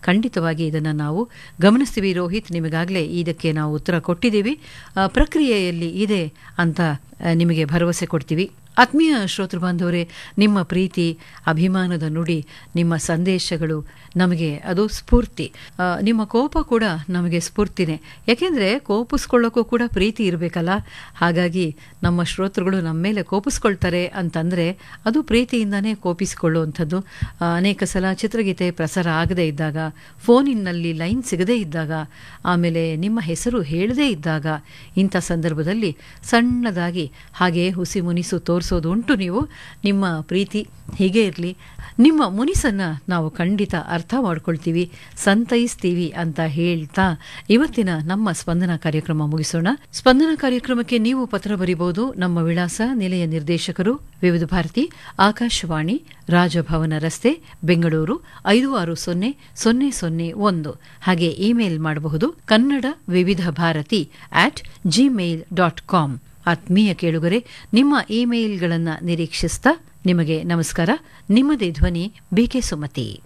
ಖಂಡಿತವಾಗಿ ಇದನ್ನು ನಾವು ಗಮನಿಸ್ತೀವಿ ರೋಹಿತ್ ನಿಮಗಾಗಲೇ ಇದಕ್ಕೆ ನಾವು ಉತ್ತರ ಕೊಟ್ಟಿದ್ದೀವಿ ಆ, ಪ್ರಕ್ರಿಯೆಯಲ್ಲಿ ಇದೆ ಅಂತ ಆ, ನಿಮಗೆ ಭರವಸೆ ಕೊಡ್ತೀವಿ ಆತ್ಮೀಯ ಶ್ರೋತೃ ಬಾಂಧವರೇ ನಿಮ್ಮ ಪ್ರೀತಿ ಅಭಿಮಾನದ ನುಡಿ ನಿಮ್ಮ ಸಂದೇಶಗಳು ನಮಗೆ ಅದು ಸ್ಫೂರ್ತಿ ಆ, ನಿಮ್ಮ ಕೋಪ ಕೂಡ ನಮಗೆ ಸ್ಫೂರ್ತಿನೇ ಯಾಕೆಂದರೆ ಕೋಪಿಸ್ಕೊಳ್ಳೋಕ್ಕೂ ಕೂಡ ಪ್ರೀತಿ ಇರಬೇಕಲ್ಲ ಹಾಗಾಗಿ ನಮ್ಮ ಶ್ರೋತೃಗಳು ನಮ್ಮ ಮೇಲೆ ಕೋಪಿಸ್ಕೊಳ್ತಾರೆ ಅಂತಂದರೆ ಅದು ಪ್ರೀತಿಯಿಂದನೇ ಕೋಪಿಸಿಕೊಳ್ಳುವಂಥದ್ದು ಆ, ಅನೇಕ ಸಲ ಚಿತ್ರಗೀತೆ ಪ್ರಸಾರ ಆಗದೇ ಇದ್ದಾಗ ಫೋನಿನಲ್ಲಿ ಲೈನ್ ಸಿಗದೇ ಇದ್ದಾಗ ಆಮೇಲೆ ನಿಮ್ಮ ಹೆಸರು ಹೇಳದೇ ಇದ್ದಾಗ ಇಂಥ ಸಂದರ್ಭದಲ್ಲಿ ಸಣ್ಣದಾಗಿ ಹಾಗೆ ಹುಸಿ ಮುನಿಸು ತೋರಿಸೋದು ಉಂಟು ನೀವು ನಿಮ್ಮ ಪ್ರೀತಿ ಹೀಗೆ ಇರಲಿ ನಿಮ್ಮ ಮುನಿಸನ್ನು ನಾವು ಖಂಡಿತ ಅರ್ಥ ಮಾಡ್ಕೊಳ್ತೀವಿ ಸಂತೈಸ್ತೀವಿ ಅಂತ ಹೇಳ್ತಾ ಇವತ್ತಿನ ನಮ್ಮ ಸ್ಪಂದನ ಕಾರ್ಯಕ್ರಮ ಮುಗಿಸೋಣ ಸ್ಪಂದನ ಕಾರ್ಯಕ್ರಮಕ್ಕೆ ನೀವು ಪತ್ರ ಬರೀಬಹುದು ನಮ್ಮ ವಿಳಾಸ ನಿಲಯ ನಿರ್ದೇಶಕರು ವಿವಿಧ ಭಾರತಿ ಆಕಾಶವಾಣಿ ರಾಜಭವನ ರಸ್ತೆ ಬೆಂಗಳೂರು ಐದು ಆರು ಸೊನ್ನೆ ಸೊನ್ನೆ ಸೊನ್ನೆ ಒಂದು ಹಾಗೆ ಇಮೇಲ್ ಮಾಡಬಹುದು Kannada Vividh Bharati at Gmail dot com ಆತ್ಮೀಯ ಕೇಳುಗರೆ ನಿಮ್ಮ ಇಮೇಲ್ಗಳನ್ನು ನಿರೀಕ್ಷಿಸ್ತಾ ನಿಮಗೆ ನಮಸ್ಕಾರ ನಿಮ್ಮದೇ ಧ್ವನಿ ಬಿಕೆ ಸುಮತಿ